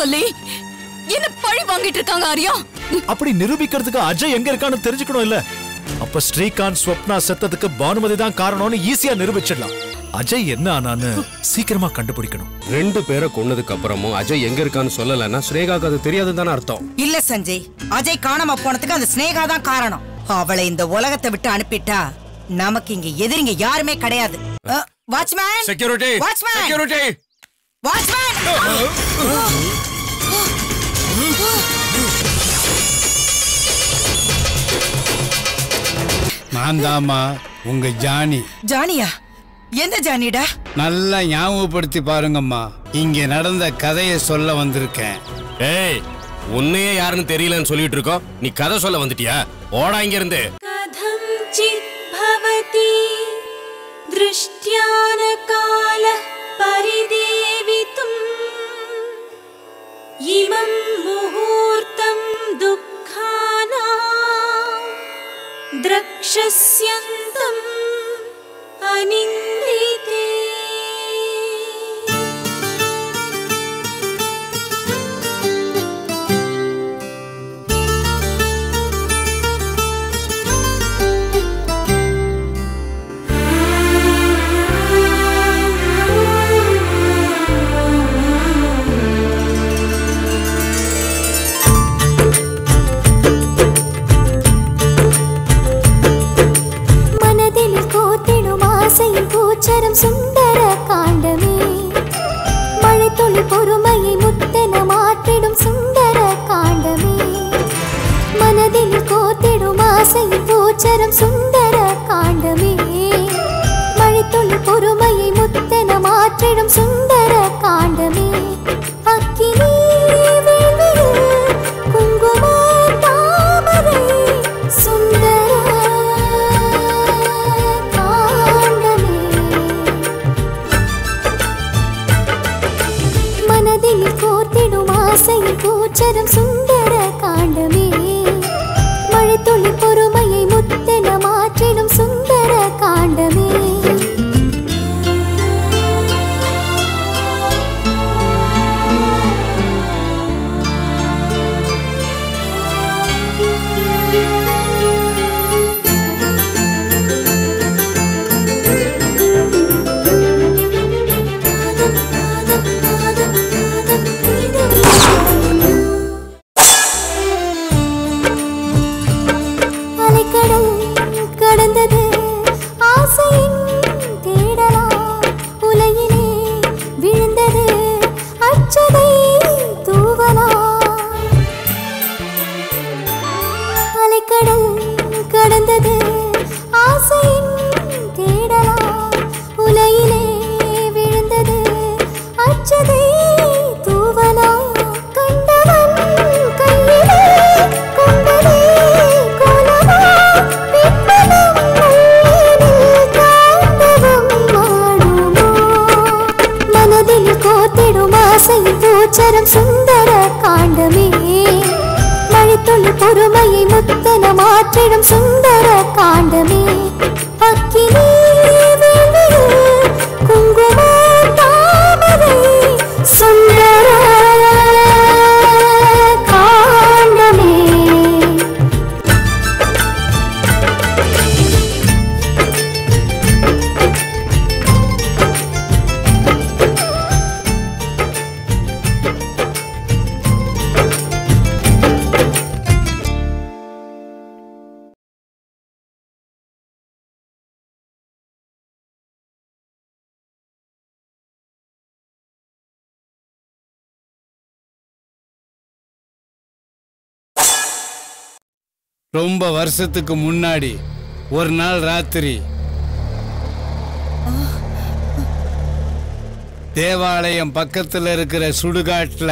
சொல்லி என்ன பழி வாங்கிட்டு இருக்காங்க ஆரியா அப்படி நிரூபிக்கிறதுக்கு அஜய் எங்க இருக்கான்னு தெரிஞ்சுக்கணும் இல்ல அப்ப ஸ்ரீகாந்த் ஸ்வப்னா செத்ததுக்கு பானுமதி தான் காரணம்னு ஈஸியா நிரூபிச்சிடலாம் அஜய் என்ன ஆனான்னு சீக்கிரமா கண்டுபிடிக்கணும் ரெண்டு பேரை கொன்னதுக்கு அப்புறமும் அஜய் எங்க இருக்கான்னு சொல்லலைன்னா ஸ்ரேகாக்கு அது தெரியாதுன்னு தானே அர்த்தம் இல்ல சஞ்சய் அஜய் காணாம போனதுக்கு அந்த ஸ்னேகா தான் காரணம் அவளை இந்த உலகத்தை விட்டு அனுப்பிட்டா நமக்கு இங்க எதிரிங்க யாருமே கிடையாது watchman security watchman security watchman நான் தாம்மா உங்க ஜானி ஜானியா எந்த ஜானிடா நல்லா ஞாபகப்படுத்தி பாருங்கம்மா இங்க நடந்த கதையை சொல்ல வந்திருக்கேன் ஏய் உன்னையே யாருன்னு தெரியலன்னு சொல்லிட்டு இருக்கோம் நீ கதை சொல்ல வந்துட்டியா ஓடா இங்க இருந்து कथञ्चित् भवति दृष्ट्यानकालः परिदेवितुम् इमं मुहूर्तं दुःखाना द्रक्षस्यन्तम् अनिन्दिते மனதில் கோத்திடும் ஆசையின் பூச்சரம் சுந்தர காண்டமே மழை துளி பொறுமையை முத்தென மாற்றிடும் சுந்தர காண்டமே மனதில் கோத்திடும் ஆசையின் பூச்சரம் சுந்தர காண்டமே மழை துளி பொறுமையை முத்தென மாற்றிடும் சுந்தர காண்டமே அக்கினி வேள்வியில் குங்கும தாமரை சுந்தர காண்டமே மனதில் கோர்த்திடும் ஆசையின் பூச்சரம் சுந்தர காண்டமே மழை துளி பொறுமையை முத்தென மாற்றிடும் சுந்தர காண்டமே அலைக்கடல் கடந்தது ஆசையின் தேடலா உலகிலே விழுந்தது அச்சதை தூவலா அலைக்கடல் கடந்தது ஆசையின் தேடலா உலகிலே விழுந்தது அச்சதை தூவலா கண்டவன் கையிலே கொண்டதே கோலமா பின்பலம் உள்ளினில் தாண்டவம் ஆடுமோ மனதில் கோத்திடும் ஆசையின் பூச்சரம் சுந்தர காண்டமே மழைத்துளி பொறுமையை முத்தன மாற்றிடும் சுந்தர காண்டமே அக்கினி வேள்வியில் குங்கும தாமரை சுந்தர காண்டமே ரொம்ப வருஷத்துக்கு முன்னாடி ஒரு நாள் ராத்திரி தேவாலயம் பக்கத்துல இருக்கிற சுடுகாட்டுல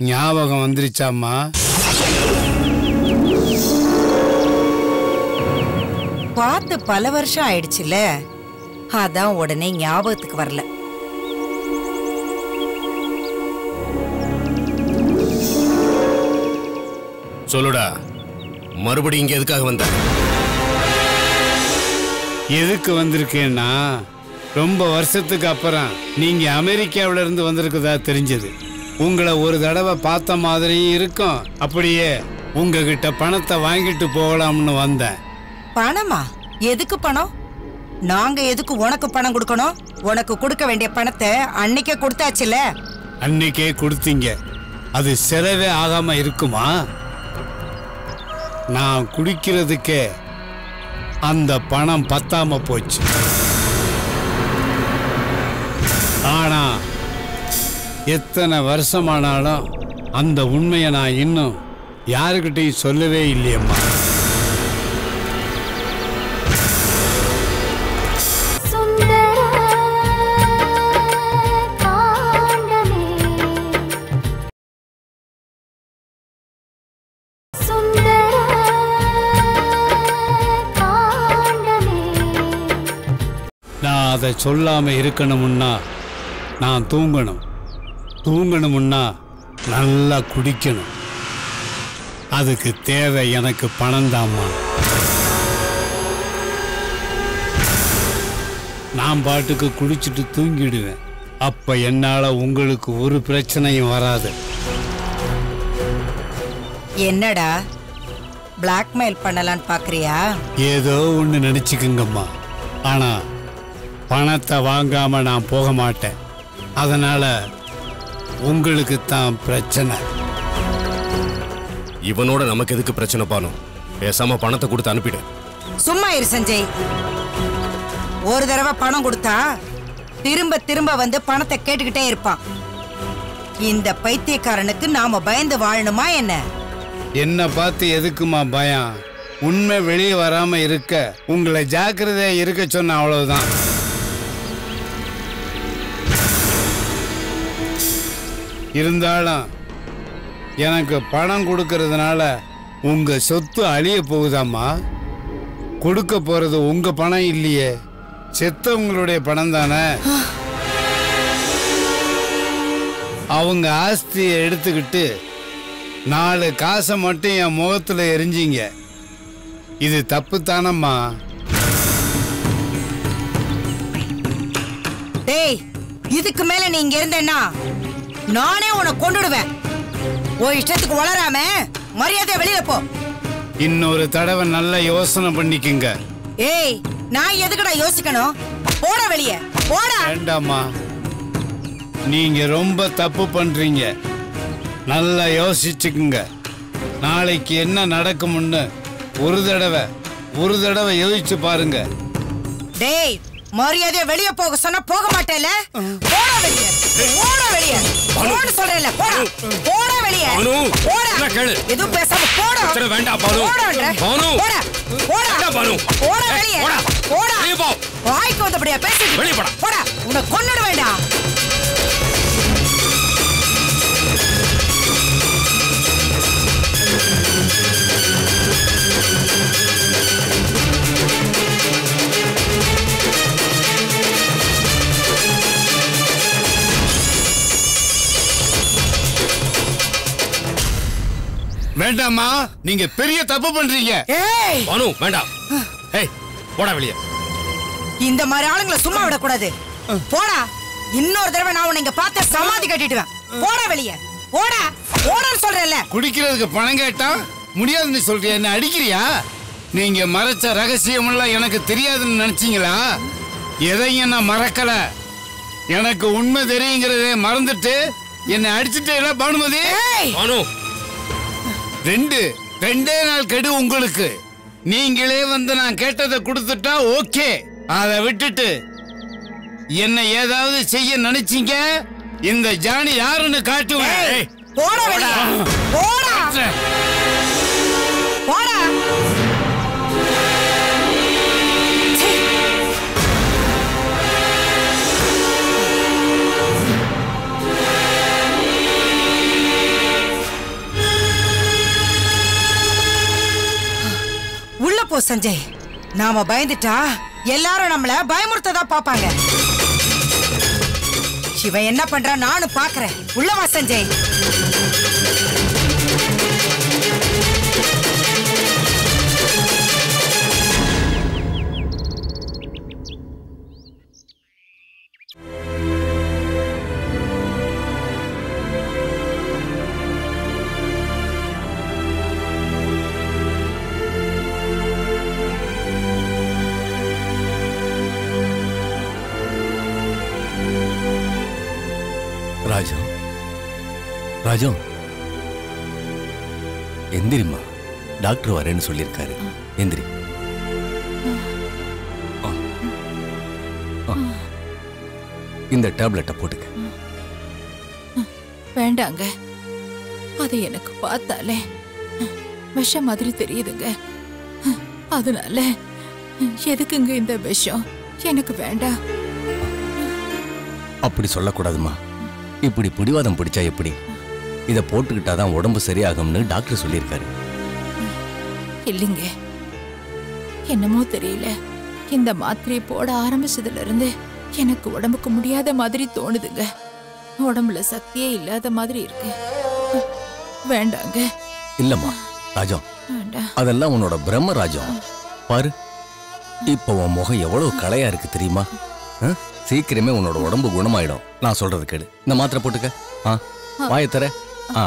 ஞாபகம் வந்துருச்சாம்மா பார்த்து பல வருஷம் ஆயிடுச்சுல அதான் உடனே ஞாபகத்துக்கு வரல சொல்லுடா மறுபடியும் இங்க எதுக்காக வந்த எதுக்கு வந்திருக்கேன்னா ரொம்ப வருஷத்துக்கு அப்புறம் நீங்க அமெரிக்காவில இருந்து வந்திருக்கதா தெரிஞ்சது உங்களை ஒரு தடவை பார்த்த மாதிரியும் இருக்கும் அப்படியே உங்ககிட்ட பணத்தை வாங்கிட்டு போகலாம்னு வந்தேன் பணமா எதுக்கு பணம் நாங்க எதுக்கு உனக்கு பணம் கொடுக்கணும் உனக்கு கொடுக்க வேண்டிய பணத்தை அன்னைக்கே கொடுத்தாச்சுல அன்னைக்கே கொடுத்தீங்க அது செலவே ஆகாம இருக்குமா நான் குடிக்கிறதுக்கே அந்த பணம் பத்தாம போச்சு ஆனா எத்தனை வருஷமானாலும் அந்த உண்மையை நான் இன்னும் யாருக்கிட்டையும் சொல்லவே இல்லையம்மா சுந்தர காண்டமே சுந்தர காண்டமே நான் அதை சொல்லாம இருக்கணும்னா நான் தூங்கணும் தூங்கணும்னா நல்லா குடிக்கணும் அதுக்கு தேவை எனக்கு பணம் நான் பாட்டுக்கு குடிச்சிட்டு தூங்கிடுவேன் அப்ப என்னால உங்களுக்கு ஒரு பிரச்சனையும் வராது என்னடா பிளாக்மெயில் பண்ணலான்னு பாக்குறியா ஏதோ ஒன்று நினச்சிக்குங்கம்மா ஆனா பணத்தை வாங்காம நான் போக மாட்டேன் அதனால உங்களுக்கு தான் பிரச்சனை இவனோட நமக்கு எதுக்கு பிரச்சனை பானு பேசாம பணத்தை கொடுத்து அனுப்பிடு சும்மா இரு சஞ்சய் ஒரு தடவை பணம் கொடுத்தா திரும்ப திரும்ப வந்து பணத்தை கேட்டுக்கிட்டே இருப்பான் இந்த பைத்தியக்காரனுக்கு நாம பயந்து வாழணுமா என்ன என்னை பார்த்து எதுக்குமா பயம் உண்மை வெளியே வராம இருக்க உங்களை ஜாக்கிரதையா இருக்க சொன்ன அவ்வளவுதான் இருந்தாலும் எனக்கு பணம் கொடுக்கறதுனால உங்க சொத்து அழிய போகுதாம்மா கொடுக்க போறது உங்க பணம் இல்லையே செத்தவங்களுடைய பணம் தானே அவங்க ஆஸ்தியை எடுத்துக்கிட்டு நாலு காசை மட்டும் என் முகத்துல எரிஞ்சிங்க இது தப்பு தானம்மா டேய் இதுக்கு மேல நீ இங்க இருந்தேன்னா நானே உன்னை கொண்டுடுவேன் உன் இஷ்டத்துக்கு வளராம மரியாதை வெளியில போ இன்னொரு தடவை நல்ல யோசனை பண்ணிக்கங்க ஏய் நான் எதுக்குடா யோசிக்கணும் போடா வெளிய போடா வேண்டாம்மா நீங்க ரொம்ப தப்பு பண்றீங்க நல்லா யோசிச்சுக்குங்க நாளைக்கு என்ன நடக்கும்னு ஒரு தடவை ஒரு தடவை யோசிச்சு பாருங்க டேய் மரியாதையா வெளிய போக சொன்னா போக மாட்டேல போடா வெளிய போடா வெளிய போன்னு சொல்றேன்ல போடா போடா வெளிய பானு, போடா இல்ல, கேளு. எதுவும் பேசாம போடா சரி, வேண்டாம், பானு. போடான்ற. பானு. போடா போடா வேண்டாம், பானு. போடா ஏய், வெளிய போடா. போடா வெளிய போ. வாய்க்கு வந்தபடியா பேசிட்டு வெளிய போடா. போடா உன்னை கொன்னுட வேண்டாம் வேண்டாம்மா நீங்க பெரிய தப்பு பண்றீங்க ஏய் பானு வேண்டாம் ஏய் போடா வெளியே இந்த மாதிரி ஆளுங்களை சும்மா விடக்கூடாது போடா இன்னொரு தடவை நான் உன்னை இங்க பார்த்த சமாதி கட்டிடுவேன் போடா வெளிய போடா போடான்னு சொல்றேன்ல குடிக்கிறதுக்கு பணம் கேட்டா முடியாதுன்னு சொல்றியா என்ன அடிக்கிறியா நீங்க மறைச்ச ரகசியம் எல்லாம் எனக்கு தெரியாதுன்னு நினைச்சீங்களா எதையும் நான் மறக்கல எனக்கு உண்மை தெரியுங்கிறதே மறந்துட்டு என்னை அடிச்சுட்டே பானுமதி ஏய் பானு ரெண்டு ரெண்டே நாள் கெடு உங்களுக்கு நீங்களே வந்து நான் கேட்டதை கொடுத்துட்டா ஓகே அதை விட்டுட்டு என்ன ஏதாவது செய்ய நினைச்சீங்க இந்த ஜானி யாருன்னு காட்டுவேன் ஏய், போடா வெளிய போடா போடா சீ. சஞ்சய் நாம பயந்துட்டா எல்லாரும் நம்மள பயமுறுத்ததா பாப்பாங்க இவன் என்ன பண்றான் நானும் பாக்குறேன் உள்ளவா சஞ்சய் ராஜு ராஜு எந்திரிம்மா டாக்டர் வரேன்னு சொல்லியிருக்காரு எந்திரி ஆ. ஆ. இந்த டேப்லெட்டை போட்டுக்க வேண்டாங்க அது எனக்கு பார்த்தாலே விஷம் மாதிரி தெரியுதுங்க அதனால எதுக்குங்க இந்த விஷம் எனக்கு வேண்டாம் அப்படி சொல்லக்கூடாதும்மா இப்படி பிடிவாதம் பிடிச்சா எப்படி இதை போட்டுக்கிட்டாதான் உடம்பு சரியாகும்னு டாக்டர் சொல்லியிருக்காரு இல்லைங்க என்னமோ தெரியல இந்த மாத்திரையை போட ஆரம்பிச்சதுல இருந்து எனக்கு உடம்புக்கு முடியாத மாதிரி தோணுதுங்க உடம்புல சக்தியே இல்லாத மாதிரி இருக்கு வேண்டாங்க இல்லம்மா ராஜம் வேண்டாம் அதெல்லாம் உன்னோட பிரம்ம ராஜம் பாரு இப்போ உன் முகம் எவ்வளவு களையா இருக்கு தெரியுமா ஆ? சீக்கிரமே உன்னோட உடம்பு குணமாயிடும் நான் சொல்றது கேடு இந்த மாத்திரை போட்டுக்க ஆ வாயை தர ஆ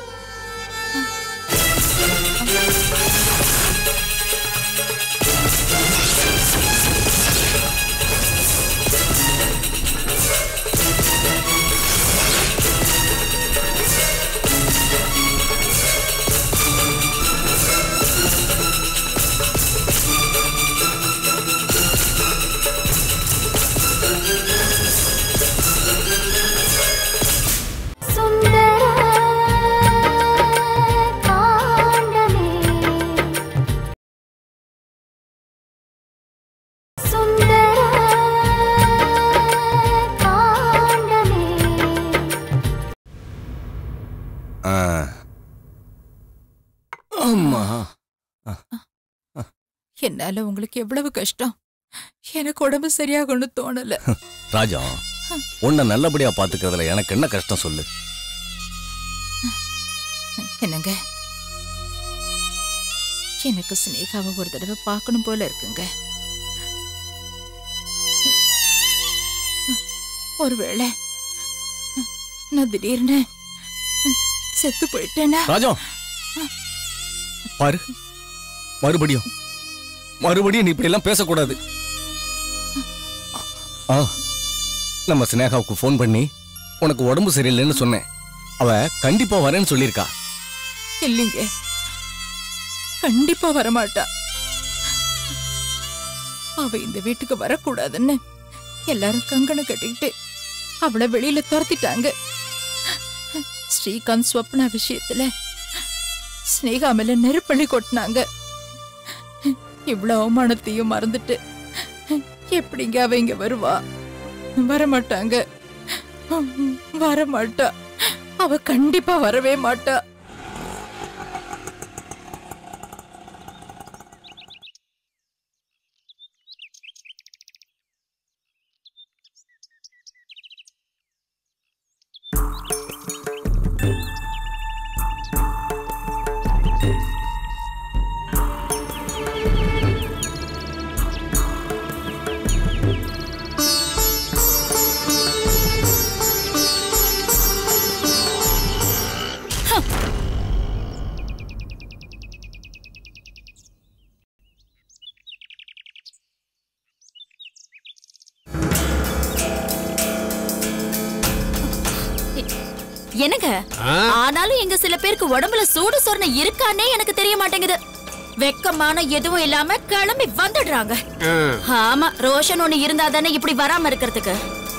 சுந்தர காண்டமே சுந்தர காண்டமே ஆ. அம்மா என்னால உங்களுக்கு எவ்வளவு கஷ்டம் எனக்கு உடம்பு சரியாகும்னு தோணல ராஜா உன்னை நல்லபடியா பாத்துக்கிறதுல எனக்கு என்ன கஷ்டம் சொல்லு என்னங்க எனக்கு சினேகாவை ஒரு தடவை பார்க்கணும் போல இருக்குங்க ஒருவேளை நான் திடீர்னு செத்து போயிட்டேனா ராஜா பாரு மறுபடியும் மறுபடியும் நீ இப்படி எல்லாம் பேசக்கூடாது ஆ நம்ம சினேகாவுக்கு ஃபோன் பண்ணி உனக்கு உடம்பு சரியில்லைன்னு சொன்னேன் அவ கண்டிப்பா வரேன்னு சொல்லியிருக்கா இல்லைங்க கண்டிப்பா வரமாட்டா அவ இந்த வீட்டுக்கு வரக்கூடாதுன்னு எல்லாரும் கங்கணம் கட்டிக்கிட்டு அவளை வெளியில துரத்திட்டாங்க ஸ்ரீகாந்த் ஸ்வப்னா விஷயத்துல ஸ்னேகா மேல நெருப்பள்ளி கொட்டினாங்க இவ்வளவு அவமானத்தையும் மறந்துட்டு எப்படிங்க அவ இங்க வருவா வரமாட்டாங்க வரமாட்டா அவ கண்டிப்பா வரவே மாட்டா என்னங்க ஆனாலும் எங்க சில பேருக்கு உடம்புல சூடு சொரணை இருக்கானே எனக்கு தெரிய மாட்டேங்குது வெக்கமான எதுவும் இல்லாம கிளம்பி வந்துடுறாங்க ஆமா ரோஷன் ஒண்ணு இருந்தா தானே இப்படி வராம இருக்கிறதுக்கு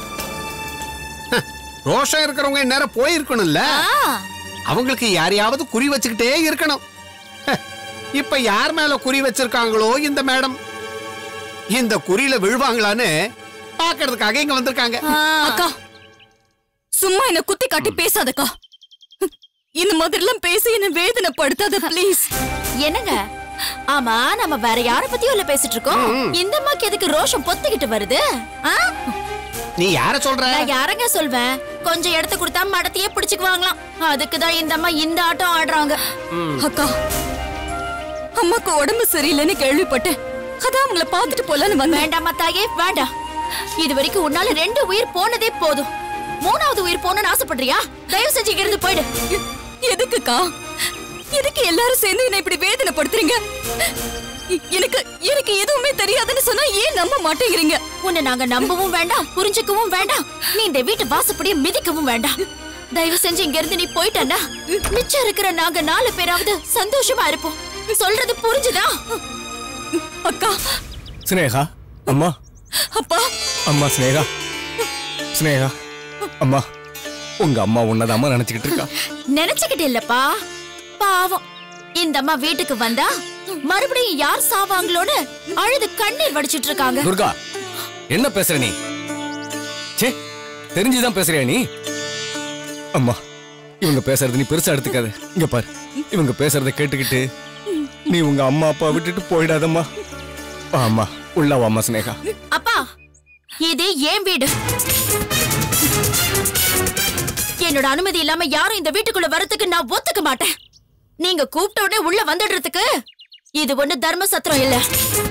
ரோஷம் இருக்கிறவங்க இந்நேரம் போயிருக்கணும்ல ஆ, அவங்களுக்கு யாரையாவது குறி வச்சுக்கிட்டே இருக்கணும் ஹ, இப்ப யார் மேல குறி வச்சிருக்காங்களோ இந்த மேடம் இந்த குறியில விழுவாங்களான்னு பாக்குறதுக்காக இங்க வந்திருக்காங்க ஆ. அக்கா சும்மா என்ன குத்தி காட்டி பேசாதக்கா இந்த மாதிரிலாம் பேசி என்ன வேதனைப்படுத்தாத ப்ளீஸ் என்னங்க ஆமா நம்ம வேற யார பத்தியும் இல்ல பேசிட்டு இருக்கோம் இந்த அம்மாக்கு எதுக்கு ரோஷம் பொத்திக்கிட்டு வருது ஆ? நீ யார சொல்ற நான் யாரங்க சொல்வேன் கொஞ்சம் எடுத்து கொடுத்தா மடத்தையே பிடிச்சுக்குவாங்களாம் அதுக்கு தான் இந்த அம்மா இந்த ஆட்டம் ஆடுறாங்க அக்கா அம்மாக்கு உடம்பு சரியில்லைன்னு கேள்விப்பட்டேன் அதான் அவங்கள பாத்துட்டு போலான்னு வந்தேன் வேண்டாமா தாயே வேண்டாம் இது வரைக்கும் உன்னால ரெண்டு உயிர் போனதே போதும் மூணாவது உயிர் போகணும்னு ஆசைப்படுறியா தயவு செஞ்சு இங்க இருந்து போயிடு எ- எதுக்குக்கா எதுக்கு எல்லாரும் சேர்ந்து என்ன இப்படி வேதனைப்படுத்துறீங்க எ- எனக்கு எனக்கு எதுவுமே தெரியாதுன்னு சொன்னா ஏன் நம்ப மாட்டேங்கிறீங்க உன்னை நாங்க நம்பவும் வேண்டாம் புரிஞ்சுக்கவும் வேண்டாம் நீ இந்த வீட்டு வாசப்படிய மிதிக்கவும் வேண்டாம் தயவு செஞ்சு இங்க இருந்து நீ போயிட்டன்னா மிச்சம் இருக்கிற நாங்க நாலு பேராவது சந்தோஷமா இருப்போம் சொல்றது புரிஞ்சுதா அக்கா ஸ்னேகா அம்மா அப்பா அம்மா ஸ்னேகா ஸ்னேகா அம்மா உங்க அம்மா உன்னதாம்மா நினைச்சுக்கிட்டு இருக்கா நினைச்சுக்கிட்டு இல்லப்பா பாவம் இந்த அம்மா வீட்டுக்கு வந்தா மறுபடியும் யார் சாவாங்களோன்னு அழுது கண்ணீர் வடிச்சிட்டு இருக்காங்க துர்கா என்ன பேசுற நீ சே தெரிஞ்சுதான் பேசுறியா நீ அம்மா இவங்க பேசுறது நீ பெருசா எடுத்துக்காத இங்க பாரு இவங்க பேசுறத கேட்டுக்கிட்டு நீ உங்க அம்மா அப்பா விட்டுட்டு போயிடாதம்மா ஆமா உள்ள வாமா ஸ்னேகா அப்பா இது என் வீடு என்னோட அனுமதி இல்லாம யாரும் இந்த வீட்டுக்குள்ள வரதுக்கு நான் ஒத்துக்க மாட்டேன் நீங்க கூப்பிட்ட உடனே உள்ள வந்துடுறதுக்கு இது ஒண்ணு தர்ம சத்திரம் இல்ல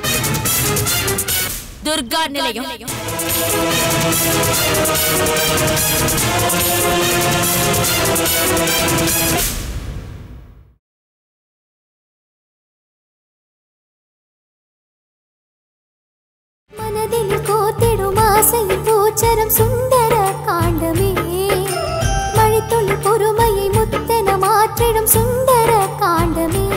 துர்கா நிலையம் மனதில் கோத்திடும் ஆசை பூச்சரம் சுந்தர காண்டமே மழைத்துளி பொறுமையை முத்தென மாற்றிடும் சுந்தர காண்டமே